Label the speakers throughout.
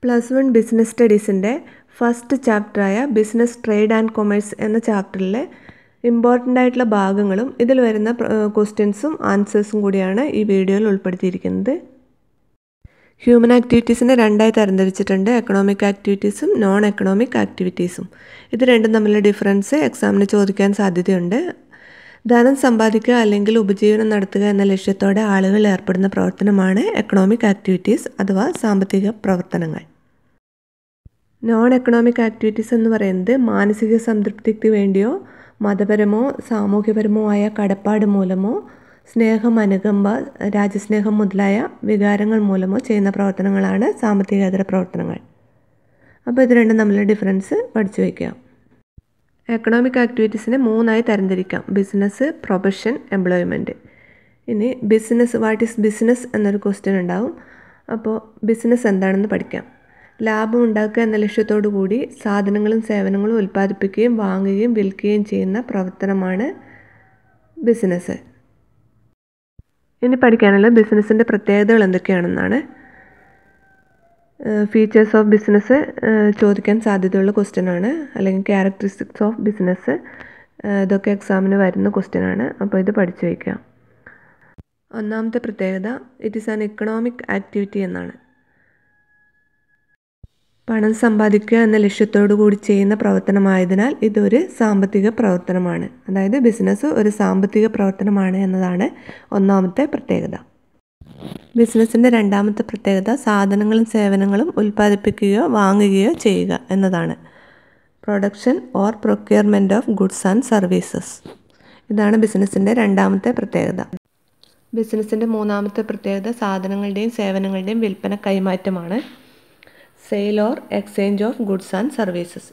Speaker 1: plus one business സ്റ്റഡീസിൻ്റെ first ചാപ്റ്ററായ business trade and commerce എന്ന ചാപ്റ്ററിലെ ഇമ്പോർട്ടൻ്റ് ആയിട്ടുള്ള ഭാഗങ്ങളും ഇതിൽ വരുന്ന ക്വസ്റ്റ്യൻസും ആൻസേഴ്സും കൂടിയാണ് ഈ വീഡിയോയിൽ ഉൾപ്പെടുത്തിയിരിക്കുന്നത് ഹ്യൂമൻ ആക്ടിവിറ്റീസിനെ രണ്ടായി തരംതിരിച്ചിട്ടുണ്ട് എക്കണോമിക് ആക്ടിവിറ്റീസും നോൺ എക്കണോമിക് ആക്ടിവിറ്റീസും ഇത് രണ്ടും തമ്മിലുള്ള ഡിഫറൻസ് എക്സാമിന് ചോദിക്കാൻ സാധ്യതയുണ്ട് ധനം സമ്പാദിക്കുക അല്ലെങ്കിൽ ഉപജീവനം നടത്തുക എന്ന ലക്ഷ്യത്തോടെ ആളുകൾ ഏർപ്പെടുന്ന പ്രവർത്തനമാണ് എക്കണോമിക് ആക്ടിവിറ്റീസ് അഥവാ സാമ്പത്തിക പ്രവർത്തനങ്ങൾ നോൺ എക്കണോമിക് ആക്ടിവിറ്റീസ് എന്ന് പറയുന്നത് മാനസിക സംതൃപ്തിക്ക് വേണ്ടിയോ മതപരമോ സാമൂഹ്യപരമോ ആയ കടപ്പാട് മൂലമോ സ്നേഹം അനുകമ്പ രാജ്യസ്നേഹം മുതലായ വികാരങ്ങൾ മൂലമോ ചെയ്യുന്ന പ്രവർത്തനങ്ങളാണ് സാമ്പത്തികേതര പ്രവർത്തനങ്ങൾ അപ്പോൾ ഇത് രണ്ടും തമ്മിലുള്ള ഡിഫറൻസ് പഠിച്ചു വയ്ക്കുക എക്കണോമിക് ആക്ടിവിറ്റീസിനെ മൂന്നായി തരംതിരിക്കാം ബിസിനസ് പ്രൊഫഷൻ എംപ്ലോയ്മെൻറ്റ് ഇനി ബിസിനസ് വാട്ട് ഈസ് ബിസിനസ് എന്നൊരു ക്വസ്റ്റ്യൻ ഉണ്ടാവും അപ്പോൾ ബിസിനസ് എന്താണെന്ന് പഠിക്കാം ലാഭം ഉണ്ടാക്കുക എന്ന ലക്ഷ്യത്തോടു കൂടി സാധനങ്ങളും സേവനങ്ങളും ഉൽപ്പാദിപ്പിക്കുകയും വാങ്ങുകയും വിൽക്കുകയും ചെയ്യുന്ന പ്രവർത്തനമാണ് ബിസിനസ് ഇനി പഠിക്കാനുള്ളത് ബിസിനസ്സിൻ്റെ പ്രത്യേകതകൾ എന്തൊക്കെയാണെന്നാണ് ഫീച്ചേഴ്സ് ഓഫ് ബിസിനസ് ചോദിക്കാൻ സാധ്യതയുള്ള ക്വസ്റ്റ്യൻ ആണ് അല്ലെങ്കിൽ ക്യാരക്ടറിസ്റ്റിക്സ് ഓഫ് ബിസിനസ് ഇതൊക്കെ എക്സാമിന് വരുന്ന ക്വസ്റ്റ്യൻ ആണ് അപ്പോൾ ഇത് പഠിച്ചു വയ്ക്കുക ഒന്നാമത്തെ പ്രത്യേകത it is an economic activity എന്നാണ് പണം സമ്പാദിക്കുക എന്ന ലക്ഷ്യത്തോടു കൂടി ചെയ്യുന്ന പ്രവർത്തനമായതിനാൽ ഇതൊരു സാമ്പത്തിക പ്രവർത്തനമാണ് അതായത് ബിസിനസ് ഒരു സാമ്പത്തിക പ്രവർത്തനമാണ് എന്നതാണ് ഒന്നാമത്തെ പ്രത്യേകത ബിസിനസ്സിൻ്റെ രണ്ടാമത്തെ പ്രത്യേകത സാധനങ്ങളും സേവനങ്ങളും ഉൽപ്പാദിപ്പിക്കുകയോ വാങ്ങുകയോ ചെയ്യുക എന്നതാണ് production or procurement of goods and services ഇതാണ് ബിസിനസ്സിൻ്റെ രണ്ടാമത്തെ പ്രത്യേകത ബിസിനസ്സിൻ്റെ മൂന്നാമത്തെ പ്രത്യേകത സാധനങ്ങളുടെയും സേവനങ്ങളുടെയും വിൽപ്പന കൈമാറ്റമാണ് sale or exchange of goods and services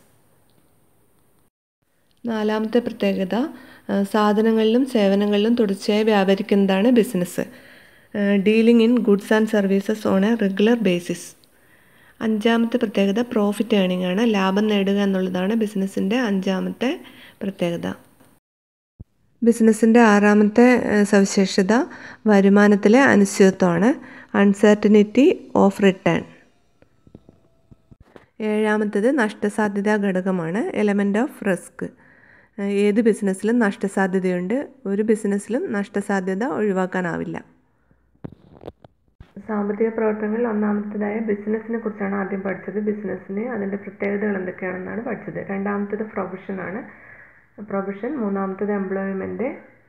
Speaker 1: നാലാമത്തെ പ്രത്യേകത സാധനങ്ങളിലും സേവനങ്ങളിലും തുടർച്ചയായി വ്യാപരിക്കുന്നതാണ് business dealing in goods and services on a regular basis അഞ്ചാമത്തെ പ്രത്യേകത പ്രോഫിറ്റ് ഏണിംഗ് ആണ് ലാഭം നേടുക എന്നുള്ളതാണ് ബിസിനസ്സിൻ്റെ അഞ്ചാമത്തെ പ്രത്യേകത ബിസിനസ്സിൻ്റെ ആറാമത്തെ സവിശേഷത വരുമാനത്തിലെ അനിശ്ചിതത്വമാണ് അൺസർട്ടനിറ്റി ഓഫ് റിട്ടേൺ ഏഴാമത്തേത് നഷ്ടസാധ്യതാ ഘടകമാണ് എലമെൻ്റ് ഓഫ് റിസ്ക് ഏത് ബിസിനസ്സിലും നഷ്ടസാധ്യതയുണ്ട് ഒരു ബിസിനസ്സിലും നഷ്ടസാധ്യത ഒഴിവാക്കാനാവില്ല സാമ്പത്തിക പ്രവർത്തനങ്ങളിൽ ഒന്നാമത്തേതായ ബിസിനസ്സിനെ കുറിച്ചാണ് ആദ്യം പഠിച്ചത് ബിസിനസ്സിന് അതിൻ്റെ പ്രത്യേകതകൾ എന്തൊക്കെയാണെന്നാണ് പഠിച്ചത് രണ്ടാമത്തേത് പ്രൊഫഷനാണ് പ്രൊഫഷൻ മൂന്നാമത്തേത് എംപ്ലോയ്മെൻറ്റ്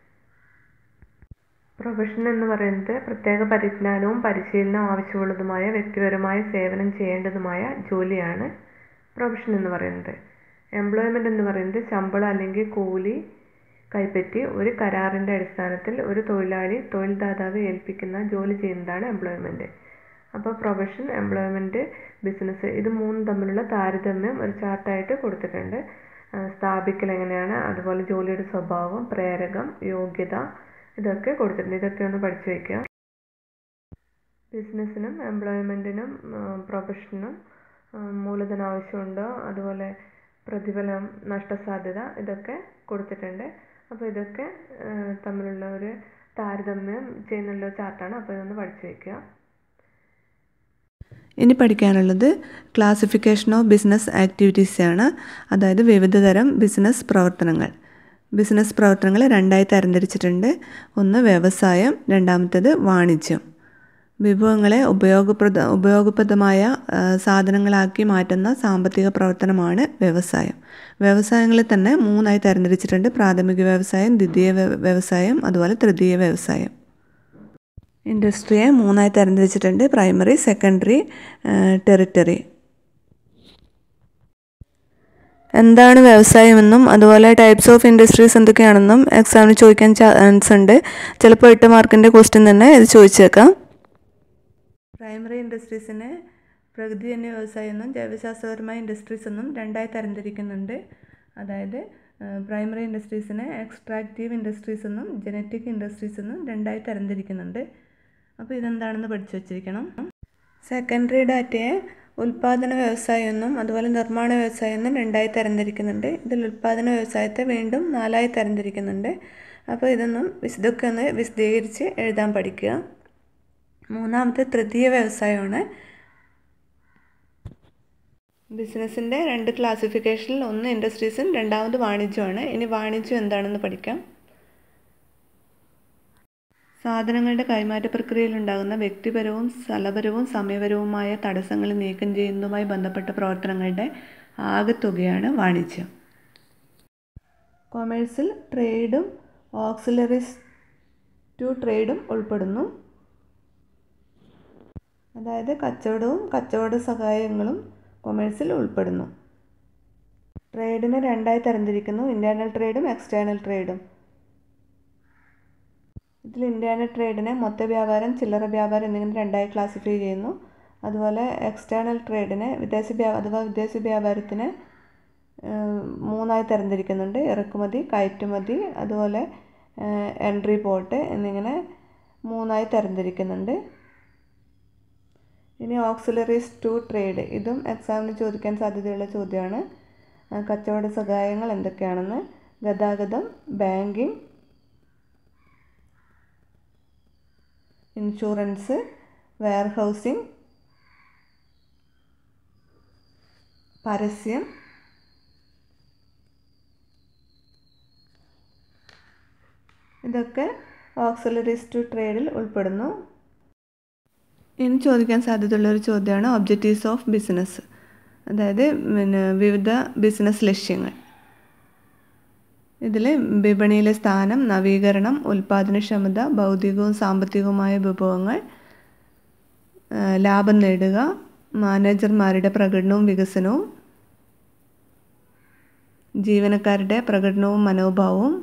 Speaker 1: പ്രൊഫഷൻ എന്ന് പറയുന്നത് പ്രത്യേക പരിജ്ഞാനവും പരിശീലനവും ആവശ്യമുള്ളതുമായ വ്യക്തിപരമായ സേവനം ചെയ്യേണ്ടതുമായ ജോലിയാണ് പ്രൊഫഷൻ എന്ന് പറയുന്നത് എംപ്ലോയ്മെൻ്റ് എന്ന് പറയുന്നത് ശമ്പളം അല്ലെങ്കിൽ കൂലി കൈപ്പറ്റി ഒരു കരാറിൻ്റെ അടിസ്ഥാനത്തിൽ ഒരു തൊഴിലാളി തൊഴിൽദാതാവ് ഏൽപ്പിക്കുന്ന ജോലി ചെയ്യുന്നതാണ് എംപ്ലോയ്മെൻറ്റ് അപ്പോൾ പ്രൊഫഷൻ എംപ്ലോയ്മെൻറ്റ് ബിസിനസ് ഇത് മൂന്നും തമ്മിലുള്ള താരതമ്യം ഒരു ചാർട്ടായിട്ട് കൊടുത്തിട്ടുണ്ട് സ്ഥാപിക്കൽ എങ്ങനെയാണ് അതുപോലെ ജോലിയുടെ സ്വഭാവം പ്രേരകം യോഗ്യത ഇതൊക്കെ കൊടുത്തിട്ടുണ്ട് ഇതൊക്കെ ഒന്ന് പഠിച്ചു വയ്ക്കുക ബിസിനസ്സിനും എംപ്ലോയ്മെൻറ്റിനും പ്രൊഫഷനും മൂലധനം ആവശ്യമുണ്ടോ അതുപോലെ പ്രതിഫലം നഷ്ടസാധ്യത ഇതൊക്കെ കൊടുത്തിട്ടുണ്ട് അപ്പോൾ ഇതൊക്കെ തമ്മിലുള്ള ഒരു താരതമ്യം ചെയ്യുന്നുള്ള ചാർട്ടാണ് അപ്പോൾ ഇതൊന്ന് പഠിച്ചു വയ്ക്കുക ഇനി പഠിക്കാനുള്ളത് ക്ലാസിഫിക്കേഷൻ ഓഫ് ബിസിനസ് ആക്ടിവിറ്റീസ് ആണ് അതായത് വിവിധ തരം ബിസിനസ് പ്രവർത്തനങ്ങൾ ബിസിനസ് പ്രവർത്തനങ്ങൾ രണ്ടായി തരംതിരിച്ചിട്ടുണ്ട് ഒന്ന് വ്യവസായം രണ്ടാമത്തേത് വാണിജ്യം വിഭവങ്ങളെ ഉപയോഗപ്രദ ഉപയോഗപ്രദമായ സാധനങ്ങളാക്കി മാറ്റുന്ന സാമ്പത്തിക പ്രവർത്തനമാണ് വ്യവസായം വ്യവസായങ്ങളിൽ തന്നെ മൂന്നായി തരംതിരിച്ചിട്ടുണ്ട് പ്രാഥമിക വ്യവസായം ദ്വിതീയ വ്യവസായം അതുപോലെ തൃതീയ വ്യവസായം ഇൻഡസ്ട്രിയെ മൂന്നായി തരംതിരിച്ചിട്ടുണ്ട് പ്രൈമറി സെക്കൻഡറി ടെറിട്ടറി എന്താണ് വ്യവസായമെന്നും അതുപോലെ ടൈപ്സ് ഓഫ് ഇൻഡസ്ട്രീസ് എന്തൊക്കെയാണെന്നും എക്സാമിന് ചോദിക്കാൻ ചാൻസ് ഉണ്ട് ചിലപ്പോൾ എട്ട് മാർക്കിൻ്റെ ക്വസ്റ്റ്യൻ തന്നെ ഇത് ചോദിച്ചേക്കാം പ്രൈമറി ഇൻഡസ്ട്രീസിനെ പ്രകൃതിജന്യ വ്യവസായം എന്നും ജൈവശാസ്ത്രപരമായ ഇൻഡസ്ട്രീസ് എന്നും രണ്ടായി തരംതിരിക്കുന്നുണ്ട് അതായത് പ്രൈമറി ഇൻഡസ്ട്രീസിനെ എക്സ്ട്രാക്റ്റീവ് ഇൻഡസ്ട്രീസ് എന്നും ജനറ്റിക് ഇൻഡസ്ട്രീസ് എന്നും രണ്ടായി തരംതിരിക്കുന്നുണ്ട് അപ്പോൾ ഇതെന്താണെന്ന് പഠിച്ചു വച്ചിരിക്കണം സെക്കൻഡറി ഡാറ്റയെ ഉൽപ്പാദന വ്യവസായം എന്നും അതുപോലെ നിർമ്മാണ വ്യവസായം എന്നും രണ്ടായി തരംതിരിക്കുന്നുണ്ട് ഇതിൽ ഉൽപ്പാദന വ്യവസായത്തെ വീണ്ടും നാലായി തരംതിരിക്കുന്നുണ്ട് അപ്പോൾ ഇതൊന്നും ഇതൊക്കെ ഒന്ന് വിശദീകരിച്ച് എഴുതാൻ പഠിക്കുക മൂന്നാമത്തെ തൃതീയ വ്യവസായമാണ് ബിസിനസ്സിൻ്റെ രണ്ട് ക്ലാസിഫിക്കേഷനിൽ ഒന്ന് ഇൻഡസ്ട്രീസും രണ്ടാമത് വാണിജ്യമാണ് ഇനി വാണിജ്യം എന്താണെന്ന് പഠിക്കാം സാധനങ്ങളുടെ കൈമാറ്റ പ്രക്രിയയിലുണ്ടാകുന്ന വ്യക്തിപരവും സ്ഥലപരവും സമയപരവുമായ തടസ്സങ്ങൾ നീക്കം ചെയ്യുന്നതുമായി ബന്ധപ്പെട്ട പ്രവർത്തനങ്ങളുടെ ആകെത്തുകയാണ് വാണിജ്യം കൊമേഴ്സിൽ ട്രേഡും ഓക്സിലറീസ് ടു ട്രേഡും ഉൾപ്പെടുന്നു അതായത് കച്ചവടവും കച്ചവട സഹായങ്ങളും കൊമേഴ്സിൽ ഉൾപ്പെടുന്നു ട്രേഡിനെ രണ്ടായി തരംതിരിക്കുന്നു ഇൻറ്റേർണൽ ട്രേഡും എക്സ്റ്റേണൽ ട്രേഡും ഇതിൽ ഇൻറ്റേർണൽ ട്രേഡിനെ മൊത്ത വ്യാപാരം ചില്ലറ വ്യാപാരം എന്നിങ്ങനെ രണ്ടായി ക്ലാസിഫൈ ചെയ്യുന്നു അതുപോലെ എക്സ്റ്റേണൽ ട്രേഡിനെ വിദേശ വ്യാ അഥവാ വിദേശ വ്യാപാരത്തിന് മൂന്നായി തരംതിരിക്കുന്നുണ്ട് ഇറക്കുമതി കയറ്റുമതി അതുപോലെ എൻട്രി പോർട്ട് എന്നിങ്ങനെ മൂന്നായി തരംതിരിക്കുന്നുണ്ട് ഇനി ഓക്സിലറീസ് ടു ട്രേഡ് ഇതും എക്സാമിന് ചോദിക്കാൻ സാധ്യതയുള്ള ചോദ്യമാണ് കച്ചവട സഹായങ്ങൾ എന്തൊക്കെയാണെന്ന് ഗതാഗതം ബാങ്കിങ് ഇൻഷുറൻസ് വെയർഹൗസിംഗ് പരസ്യം ഇതൊക്കെ ഓക്സിലറീസ് ടു ട്രേഡിൽ ഉൾപ്പെടുന്നു ഇനി ചോദിക്കാൻ സാധ്യതയുള്ള ഒരു ചോദ്യമാണ് ഒബ്ജക്റ്റീവ്സ് ഓഫ് ബിസിനസ് അതായത് പിന്നെ വിവിധ ബിസിനസ് ലക്ഷ്യങ്ങൾ ഇതിൽ വിപണിയിലെ സ്ഥാനം നവീകരണം ഉൽപ്പാദനക്ഷമത ഭൗതികവും സാമ്പത്തികവുമായ വിഭവങ്ങൾ ലാഭം നേടുക മാനേജർമാരുടെ പ്രകടനവും വികസനവും ജീവനക്കാരുടെ പ്രകടനവും മനോഭാവവും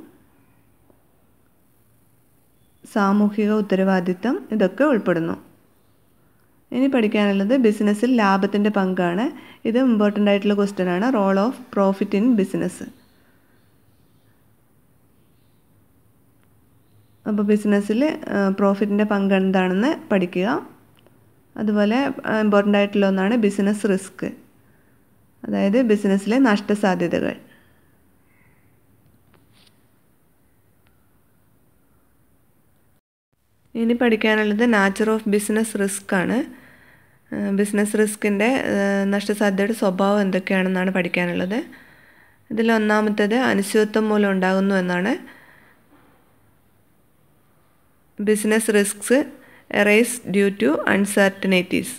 Speaker 1: സാമൂഹിക ഉത്തരവാദിത്തം ഇതൊക്കെ ഉൾപ്പെടുന്നു ഇനി പഠിക്കാനുള്ളത് ബിസിനസ്സിൽ ലാഭത്തിൻ്റെ പങ്കാണ് ഇത് ഇമ്പോർട്ടൻ്റ് ആയിട്ടുള്ള ക്വസ്റ്റ്യൻ ആണ് role of profit in business അപ്പോൾ ബിസിനസ്സിൽ പ്രോഫിറ്റിൻ്റെ പങ്ക് എന്താണെന്ന് പഠിക്കുക അതുപോലെ ഇമ്പോർട്ടൻ്റ് ആയിട്ടുള്ള ഒന്നാണ് ബിസിനസ് റിസ്ക് അതായത് ബിസിനസ്സിലെ നഷ്ടസാധ്യതകൾ ഇനി പഠിക്കാനുള്ളത് നാച്ചർ ഓഫ് ബിസിനസ് റിസ്ക് ആണ് ബിസിനസ് റിസ്കിൻ്റെ നഷ്ടസാധ്യതയുടെ സ്വഭാവം എന്തൊക്കെയാണെന്നാണ് പഠിക്കാനുള്ളത് ഇതിൽ ഒന്നാമത്തേത് അനിശ്ചിതത്വം മൂലം ഉണ്ടാകുന്നു എന്നാണ് business risks arise due to uncertainties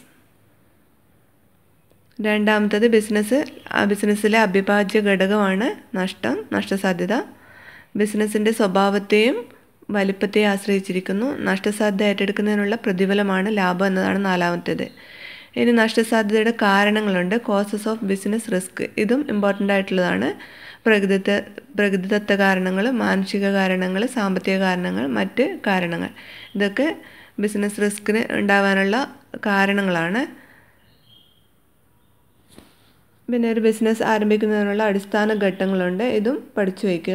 Speaker 1: രണ്ടാമത്തത് ബിസിനസ് ബിസിനസ്സിലെ അവിഭാജ്യ ഘടകമാണ് നഷ്ടം നഷ്ടസാധ്യത ബിസിനസ്സിൻ്റെ സ്വഭാവത്തെയും വലിപ്പത്തെയും ആശ്രയിച്ചിരിക്കുന്നു നഷ്ടസാധ്യത ഏറ്റെടുക്കുന്നതിനുള്ള പ്രതിഫലമാണ് ലാഭം എന്നതാണ് നാലാമത്തേത് ഇനി നഷ്ടസാധ്യതയുടെ കാരണങ്ങളുണ്ട് കോസസ് ഓഫ് ബിസിനസ് റിസ്ക് ഇതും ഇമ്പോർട്ടൻ്റ് ആയിട്ടുള്ളതാണ് പ്രകൃതിദത്ത പ്രകൃതിദത്ത കാരണങ്ങൾ മാനസിക കാരണങ്ങൾ സാമ്പത്തിക കാരണങ്ങൾ മറ്റ് കാരണങ്ങൾ ഇതൊക്കെ ബിസിനസ് റിസ്കിന് ഉണ്ടാവാനുള്ള കാരണങ്ങളാണ് പിന്നെ ഒരു ബിസിനസ് ആരംഭിക്കുന്നതിനുള്ള അടിസ്ഥാന ഘട്ടങ്ങളുണ്ട് ഇതും പഠിച്ചു വയ്ക്കുക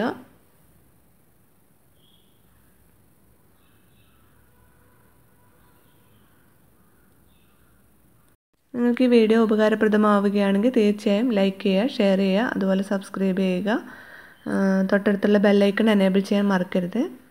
Speaker 1: നിങ്ങൾക്ക് ഈ വീഡിയോ ഉപകാരപ്രദമാവുകയാണെങ്കിൽ തീർച്ചയായും ലൈക്ക് ചെയ്യുക ഷെയർ ചെയ്യുക അതുപോലെ സബ്സ്ക്രൈബ് ചെയ്യുക തൊട്ടടുത്തുള്ള ബെല്ലൈക്കൺ എനേബിൾ ചെയ്യാൻ മറക്കരുത്